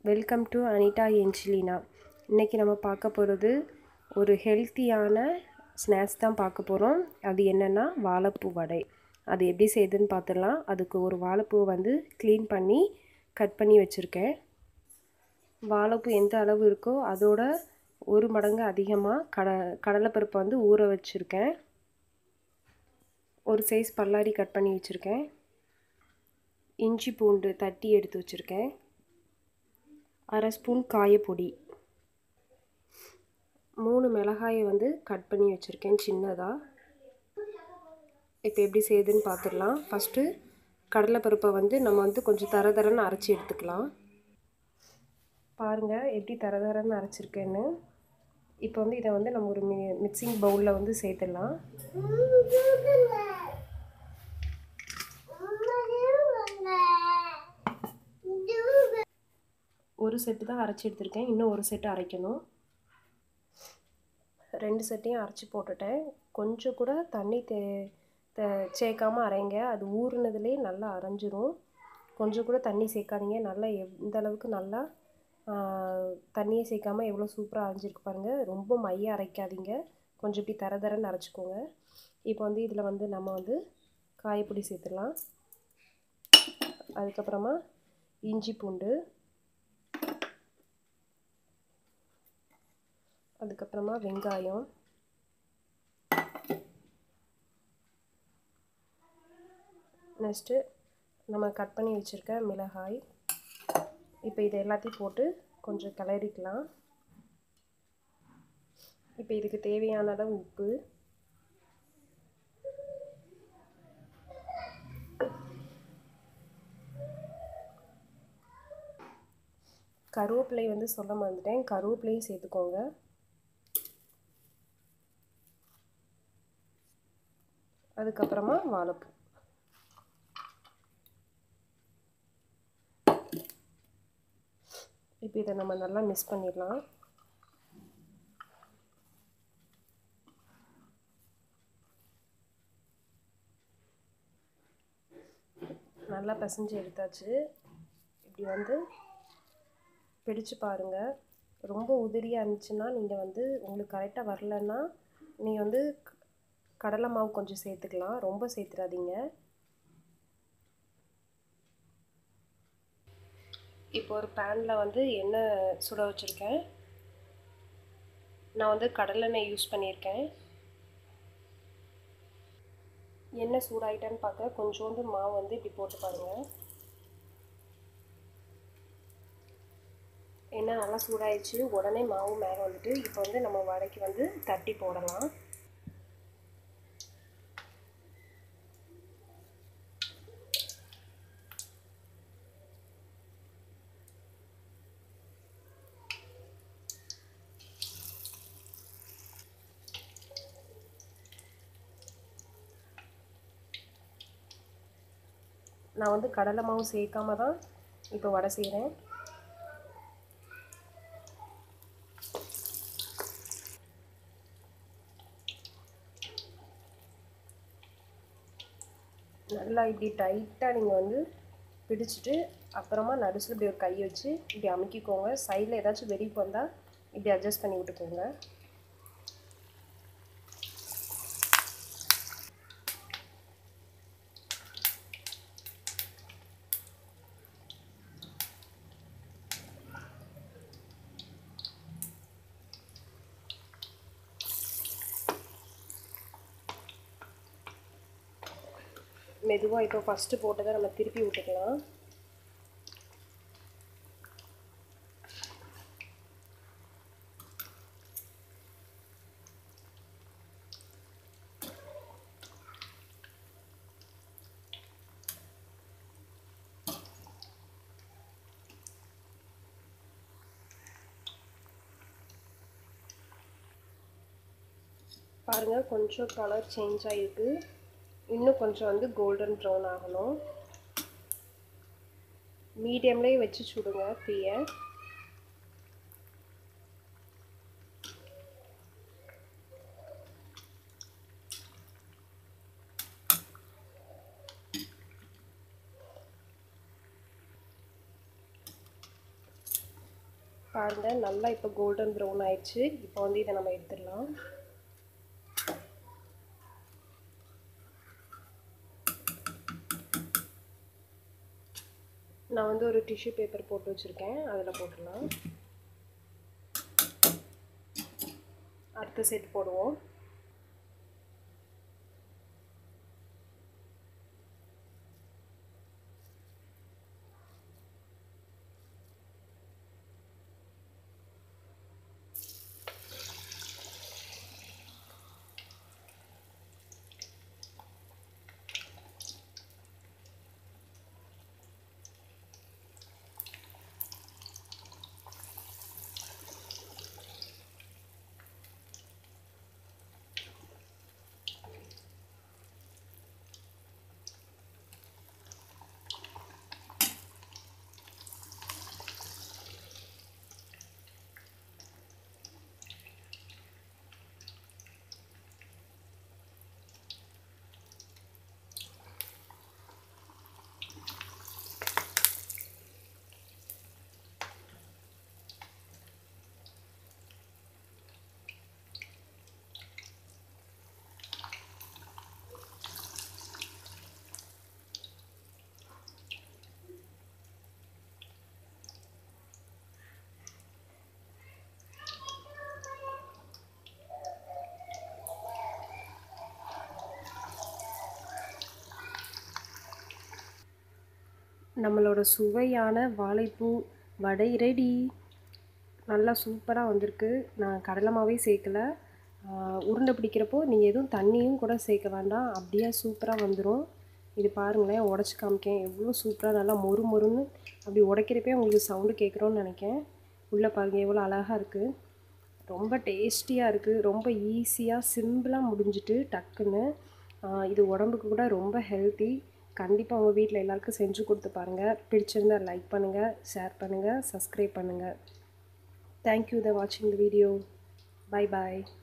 welcome to Anitha என்ஜிலினா இன்றைக்கி நம்ம பார்க்க போகிறது ஒரு ஹெல்த்தியான ஸ்நாக்ஸ் தான் பார்க்க போகிறோம் அது என்னென்னா வாழைப்பூ வடை அது எப்படி செய்யுதுன்னு பார்த்துடலாம் அதுக்கு ஒரு வாழைப்பூவை வந்து க்ளீன் பண்ணி கட் பண்ணி வச்சுருக்கேன் வாழைப்பூ எந்த அளவு இருக்கோ அதோட ஒரு மடங்கு அதிகமாக கட கடலைப்பருப்பை வந்து ஊற வச்சுருக்கேன் ஒரு சைஸ் பல்லாரி கட் பண்ணி வச்சுருக்கேன் இஞ்சி பூண்டு தட்டி எடுத்து வச்சுருக்கேன் அரை ஸ்பூன் காயப்பொடி மூணு மிளகாயை வந்து கட் பண்ணி வச்சுருக்கேன் சின்னதாக இப்போ எப்படி செய்யுதுன்னு பார்த்துடலாம் ஃபஸ்ட்டு கடலைப்பருப்பை வந்து நம்ம வந்து கொஞ்சம் தர தரன்னு அரைச்சி எடுத்துக்கலாம் பாருங்கள் எப்படி தர தரன்னு அரைச்சிருக்கேன்னு இப்போ வந்து இதை வந்து நம்ம ஒரு மி மிக்சிங் பவுலில் வந்து சேர்த்துடலாம் ஒரு செட்டு தான் அரைச்சி எடுத்திருக்கேன் இன்னும் ஒரு செட்டு அரைக்கணும் ரெண்டு செட்டையும் அரைச்சி போட்டுட்டேன் கொஞ்சம் கூட தண்ணி தே த சேர்க்காமல் அரைங்க அது ஊறுனதுலேயே நல்லா அரைஞ்சிரும் கொஞ்சம் கூட தண்ணி சேர்க்காதீங்க நல்லா எந்த அளவுக்கு நல்லா தண்ணியை சேர்க்காமல் எவ்வளோ சூப்பராக அரைஞ்சிருக்கு பாருங்கள் ரொம்ப மைய அரைக்காதீங்க கொஞ்சம் இப்படி தர தரன்னு அரைச்சிக்கோங்க இப்போ வந்து இதில் வந்து நம்ம வந்து காயப்பொடி சேர்த்துடலாம் அதுக்கப்புறமா இஞ்சி பூண்டு அதுக்கப்புறமா வெங்காயம் நெக்ஸ்ட்டு நம்ம கட் பண்ணி வச்சுருக்க மிளகாய் இப்போ இது எல்லாத்தையும் போட்டு கொஞ்சம் கிளறிக்கலாம் இப்போ இதுக்கு தேவையான அளவு உப்பு கருவேப்பிலை வந்து சொல்ல மறந்துட்டேன் கருவேப்பிலையும் சேர்த்துக்கோங்க அதுக்கப்புறமா வாழைப்பூ இப்போ இதை நம்ம நல்லா மிக்ஸ் பண்ணிடலாம் நல்லா பிசைஞ்சு எடுத்தாச்சு இப்படி வந்து பிடிச்சு பாருங்கள் ரொம்ப உதிரியாக இருந்துச்சுன்னா நீங்கள் வந்து உங்களுக்கு கரெக்டாக வரலன்னா நீங்கள் வந்து கடலை மாவு கொஞ்சம் சேர்த்துக்கலாம் ரொம்ப சேர்த்துறாதீங்க இப்போ ஒரு பேனில் வந்து எண்ணெய் சுட வச்சுருக்கேன் நான் வந்து கடலெண்ணெய் யூஸ் பண்ணியிருக்கேன் எண்ணெய் சூடாயிட்டான்னு பார்க்க கொஞ்சோண்டு மாவு வந்து இப்படி போட்டு பாருங்கள் எண்ணெய் நல்லா சூடாயிடுச்சு உடனே மாவு மேலே வந்துட்டு இப்போ வந்து நம்ம வடைக்கு வந்து தட்டி போடலாம் நான் வந்து கடலை மாவு சேர்க்காம தான் இப்போ வடை செய்கிறேன் நல்லா இப்படி டைட்டாக நீங்கள் வந்து பிடிச்சிட்டு அப்புறமா நடுசில் இப்படி ஒரு கை வச்சு இப்படி அமுக்கிக்கோங்க சைடில் ஏதாச்சும் வெடிப்பு வந்தால் இப்படி அட்ஜஸ்ட் பண்ணி விட்டுக்கோங்க மெதுவாக இப்போ ஃபஸ்ட்டு போட்டதை நம்ம திருப்பி விட்டுக்கலாம் பாருங்கள் கொஞ்சம் கலர் சேஞ்ச் ஆகிருக்கு இன்னும் கொஞ்சம் வந்து கோல்டன் ப்ரௌன் ஆகணும் மீடியம்லேயே வச்சு சுடுங்க தீயை பாருங்கள் நல்லா இப்போ கோல்டன் ப்ரௌன் ஆயிடுச்சு இப்போ வந்து இதை நம்ம எடுத்துடலாம் நான் வந்து ஒரு டிஷ்யூ பேப்பர் போட்டு வச்சுருக்கேன் அதில் போட்டுடலாம் அடுத்த செட் போடுவோம் நம்மளோட சுவையான வாழைப்பூ வடை ரெடி நல்லா சூப்பராக வந்திருக்கு நான் கடலை மாவே சேர்க்கல உருண்டை பிடிக்கிறப்போ நீங்கள் எதுவும் தண்ணியும் கூட சேர்க்க வேண்டாம் அப்படியே சூப்பராக வந்துடும் இது பாருங்களேன் உடச்சி காமிக்கேன் எவ்வளோ சூப்பராக நல்லா மொறு மொறுன்னு அப்படி உடைக்கிறப்பே உங்களுக்கு சவுண்டு கேட்குறோன்னு நினைக்கேன் உள்ளே பாருங்கள் எவ்வளோ அழகாக இருக்குது ரொம்ப டேஸ்டியாக இருக்குது ரொம்ப ஈஸியாக சிம்பிளாக முடிஞ்சிட்டு டக்குன்னு இது உடம்புக்கு கூட ரொம்ப ஹெல்த்தி கண்டிப்பாக உங்கள் வீட்டில் எல்லாருக்கும் செஞ்சு கொடுத்து பாருங்கள் பிடிச்சிருந்தா லைக் பண்ணுங்கள் ஷேர் பண்ணுங்கள் சப்ஸ்கிரைப் பண்ணுங்கள் தேங்க்யூ த வாட்சிங் த வீடியோ பாய் பாய்